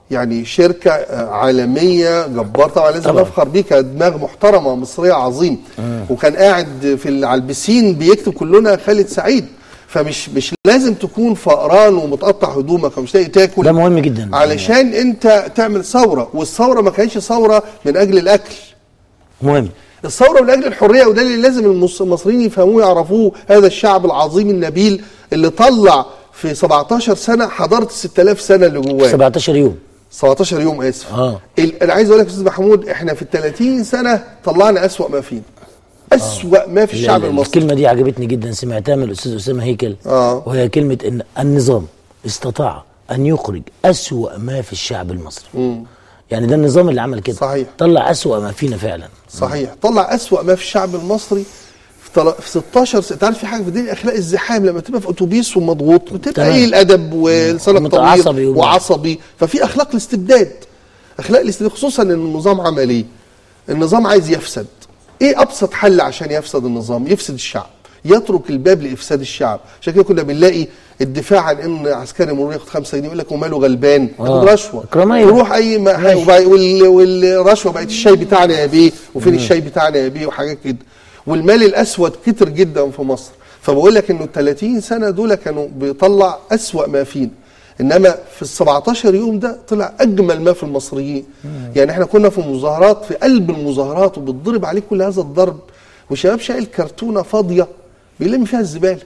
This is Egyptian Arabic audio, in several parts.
يعني شركه آه، عالميه جبار طبعا لازم طبعاً. نفخر بيه كدماغ محترمه مصريه عظيم وكان قاعد في ال- على البسين بيكتب كلنا خالد سعيد فمش مش لازم تكون فقران ومتقطع هدومك ومش لاقي تاكل ده مهم جدا علشان انت تعمل ثوره والثوره ما كانتش ثوره من اجل الاكل مهم الثوره من اجل الحريه وده اللي لازم المص- المصريين يفهموه يعرفوه هذا الشعب العظيم النبيل اللي طلع في 17 سنه حضاره ال 6000 سنه اللي جواه 17 يوم 17 يوم اسف آه. ال- انا عايز اقول لك يا استاذ محمود احنا في ال 30 سنه طلعنا اسوأ ما فينا اسوأ ما في الشعب ال- المصري الكلمه دي عجبتني جدا سمعتها من الاستاذ اسامه هيكل آه. وهي كلمه ان النظام استطاع ان يخرج اسوا ما في الشعب المصري يعني ده النظام اللي عمل كده صحيح. طلع اسوا ما فينا فعلا صحيح طلع أسوأ ما في الشعب المصري في طل- في 16 سنه تعرف في حاجه في دي اخلاق الزحام لما تبقى في اتوبيس ومضغوط بتبقى تمام. قليل الادب ولسانك متعصبي طويل وم- وعصبي ففي اخلاق الاستبداد اخلاق الاستبداد خصوصا ان النظام عمل ايه؟ النظام عايز يفسد ايه ابسط حل عشان يفسد النظام؟ يفسد الشعب يترك الباب لافساد الشعب عشان كده كنا بنلاقي الدفاع عن ان عسكري مرور ياخد 5 جنيه يقول لك وماله غلبان ياخد آه. رشوه إكرامية. يروح اي ما ماشي. وبع- وال- والرشوه بقت الشاي بتاعنا يا بيه وفين الشاي بتاعنا يا بيه وحاجات كده والمال الاسود كتر جدا في مصر فبقول لك انه ال 30 سنه دول كانوا بيطلع اسوا ما فينا انما في ال 17 يوم ده طلع اجمل ما في المصريين يعني احنا كنا في مظاهرات في قلب المظاهرات وبتضرب عليه كل هذا الضرب وشباب شايل كرتونه فاضيه بيلم فيها الزباله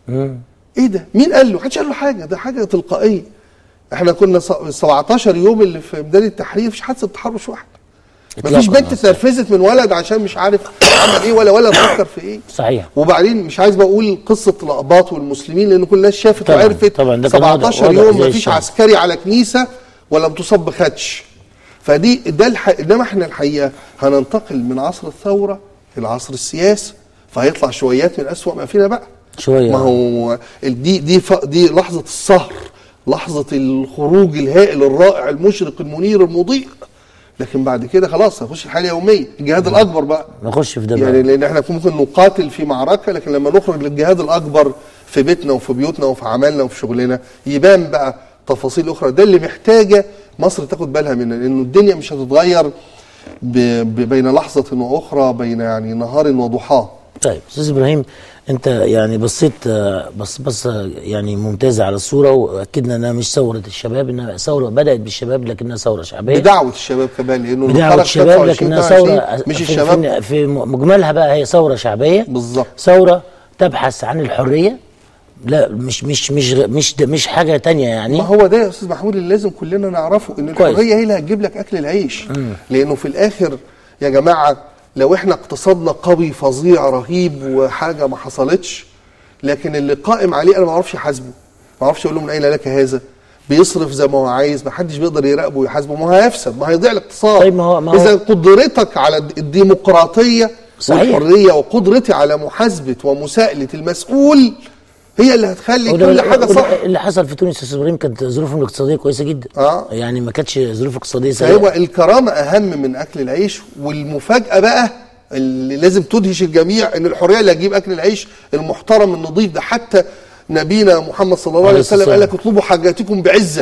ايه ده مين قال له محدش قال له حاجه ده حاجه تلقائيه احنا كنا س- 17 يوم اللي في ميدان التحرير مفيش حادثه تحرش واحد مفيش إطلاقاً بنت أصلاً. اتنرفزت من ولد عشان مش عارف عمل ايه ولا ولد فكر في ايه صحيح وبعدين مش عايز بقول قصه الاقباط والمسلمين لان كل الناس شافت طبعاً، وعرفت طبعاً، ده كان وضع- 17 وضع يوم زي مفيش الشمس. عسكري على كنيسه ولم تصب بخدش فدي ده الح... انما احنا الحقيقه هننتقل من عصر الثوره الى عصر السياسه فهيطلع شويات من اسوأ ما فينا بقى شوية. ما هو ال- دي دي ف... دي لحظه السهر لحظه الخروج الهائل الرائع المشرق المنير المضيء لكن بعد كده خلاص هنخش الحاله اليوميه الجهاد الاكبر بقى نخش في ده يعني بقى لان احنا ممكن نقاتل في معركه لكن لما نخرج للجهاد الاكبر في بيتنا وفي بيوتنا وفي عملنا وفي شغلنا يبان بقى تفاصيل اخرى ده اللي محتاجه مصر تاخد بالها منه لانه الدنيا مش هتتغير ب... ب... بين لحظه واخرى بين يعني نهار وضحاه طيب استاذ ابراهيم انت يعني بصيت آه، بص بص يعني ممتازه على الصوره واكدنا انها مش ثوره الشباب انها ثوره بدات بالشباب لكنها ثوره شعبيه بدعوه الشباب كمان لانه اللي بدعوة خرج الشباب 25 لكنها 22 ثوره مش في الشباب في, في مجملها بقى هي ثوره شعبيه بالظبط. ثوره تبحث عن الحريه لا مش مش مش غ- مش ده مش حاجه تانية يعني ما هو ده يا استاذ محمود اللي لازم كلنا نعرفه ان كويس. الحريه هي اللي هتجيب لك اكل العيش لانه في الاخر يا جماعه لو احنا اقتصادنا قوي فظيع رهيب وحاجه ما حصلتش لكن اللي قائم عليه انا ما اعرفش احاسبه ما اعرفش اقول له من اين لك هذا بيصرف زي ما هو عايز ما حدش بيقدر يراقبه ويحاسبه ما هو هيفسد ما هيضيع الاقتصاد طيب ما هو- ما هو- اذا قدرتك على الديمقراطيه صحيح. والحريه وقدرتي على محاسبه ومساءله المسؤول هي اللي هتخلي وده- كل حاجه وده صح اللي حصل في تونس يا استاذ ابراهيم كانت ظروفهم الاقتصاديه كويسه جدا آه. يعني ما كانتش ظروف اقتصاديه فهو سيئه الكرامة أهم من أكل العيش والمفاجأة بقى اللي لازم تدهش الجميع إن الحرية اللي هتجيب أكل العيش المحترم النظيف ده حتى نبينا محمد صلى الله عليه عليه وسلم الصلاة قال لك اطلبوا حاجاتكم بعزة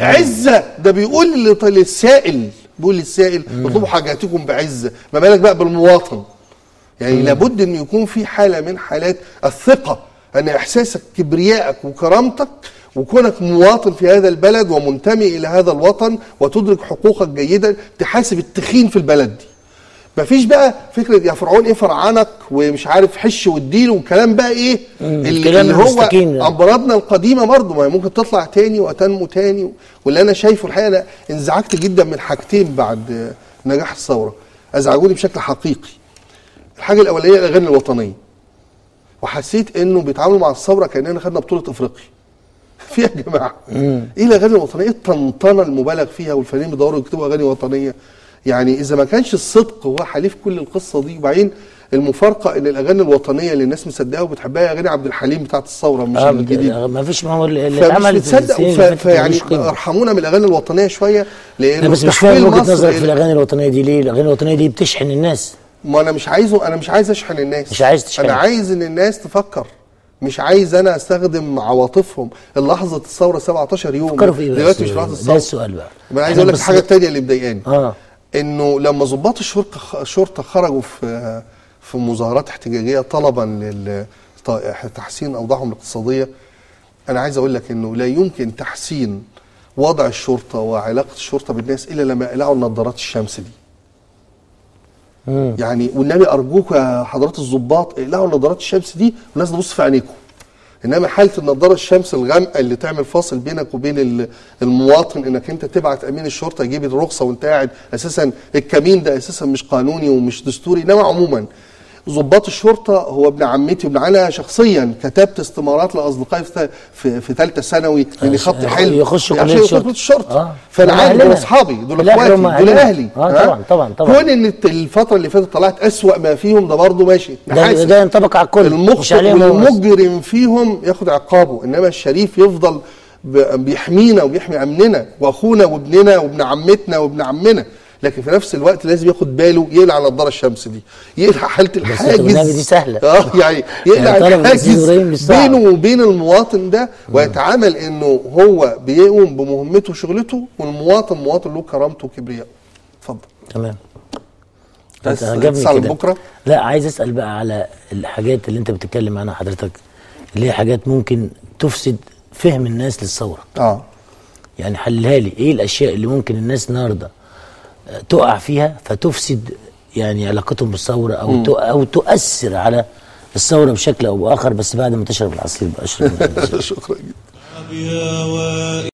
عزة ده بيقول لط- للسائل بيقول للسائل اطلبوا حاجاتكم بعزة ما بالك بقى بالمواطن يعني لابد ان يكون في حاله من حالات الثقه ان احساسك كبريائك وكرامتك وكونك مواطن في هذا البلد ومنتمي الى هذا الوطن وتدرك حقوقك جيدا تحاسب التخين في البلد دي مفيش بقى فكره يا فرعون ايه فرعنك ومش عارف حش واديله والكلام بقى ايه اللي, الكلام اللي هو المستكين ده. امراضنا القديمه برضه ما هي ممكن تطلع تاني وتنمو تاني واللي انا شايفه الحقيقه انا انزعجت جدا من حاجتين بعد نجاح الثوره ازعجوني بشكل حقيقي الحاجه الاولانيه الاغاني الوطنيه وحسيت انه بيتعاملوا مع الثوره كاننا خدنا بطوله افريقيا في يا جماعه ايه الاغاني الوطنيه ايه الطنطنه المبالغ فيها والفنانين بيدوروا يكتبوا اغاني وطنيه يعني اذا ما كانش الصدق هو حليف كل القصه دي وبعدين المفارقه ان الاغاني الوطنيه اللي الناس مصدقاها وبتحبها هي اغاني عبد الحليم بتاعت الثوره مش آه الجديد ما فيش ما هو اللي اللي فمش اتعمل في متصدق السنين ف- اللي فاتت فيعني ملوش قيمة. ارحمونا من الاغاني الوطنيه شويه لان انا بس مش فاهم وجهه نظرك في الاغاني الوطنيه دي ليه؟ الاغاني الوطنيه دي بتشحن الناس ما انا مش عايزه انا مش عايز اشحن الناس مش عايز تشحن. انا عايز ان الناس تفكر مش عايز انا استخدم عواطفهم اللحظه الثوره 17 يوم فكروا في ايه بقى دلوقتي مش السؤال؟ لحظه ده الثوره السؤال بقى ما انا عايز إحنا اقول لك بس- الحاجه الثانيه اللي مضايقاني اه انه لما ضباط الشرطه الشرطه خرجوا في في مظاهرات احتجاجيه طلبا لتحسين اوضاعهم الاقتصاديه انا عايز اقول لك انه لا يمكن تحسين وضع الشرطه وعلاقه الشرطه بالناس الا لما يقلعوا النظارات الشمس دي مم. يعني والنبي ارجوك يا حضرات الضباط اقلعوا نظارات الشمس دي والناس تبص في عينيكم انما حاله النضاره الشمس الغامقه اللي تعمل فاصل بينك وبين ال- المواطن انك انت تبعت امين الشرطه يجيب الرخصه وانت قاعد اساسا الكمين ده اساسا مش قانوني ومش دستوري انما عموما ضباط الشرطه هو ابن عمتي وابن انا شخصيا كتبت استمارات لاصدقائي في في, في ثالثه ثانوي آه، لاني خط يخ- حلم يخشوا عشان كلية يخشوا الشرطة. كلية الشرطه آه. فانا هم عارف دول أهلنا. اصحابي دول في الآخر اخواتي هم دول أهلنا. اهلي آه، ها؟ طبعاً، طبعاً، طبعاً. كون ان الت- الفتره اللي فاتت طلعت اسوأ ما فيهم ده برضه ماشي ده, نحاسب. ده ينطبق على الكل مش المخطئ عليهم هو بس. والمجرم فيهم ياخد عقابه انما الشريف يفضل ب- بيحمينا وبيحمي امننا واخونا وابننا وابن عمتنا وابن عمنا لكن في نفس الوقت لازم ياخد باله يقلع نضاره الشمس دي يقلع حاله الحاجز والنبي دي سهلة. اه يعني يقلع يعني طلب الأستاذ الحاجز إبراهيم مش صعب. بينه وبين المواطن ده ويتعامل انه هو بيقوم بمهمته وشغلته والمواطن مواطن له كرامته وكبرياءه اتفضل تمام بس أنت عجبني تسأل كده. بكرة؟ لا عايز اسال بقى على الحاجات اللي انت بتتكلم عنها حضرتك اللي هي حاجات ممكن تفسد فهم الناس للثوره اه يعني حلها لي ايه الاشياء اللي ممكن الناس النهارده آه، تقع فيها فتفسد يعني علاقتهم بالثوره او تؤ- او تؤثر على الثوره بشكل او باخر بس بعد ما تشرب العصير بقى اشرب شكرا جدا يا وائل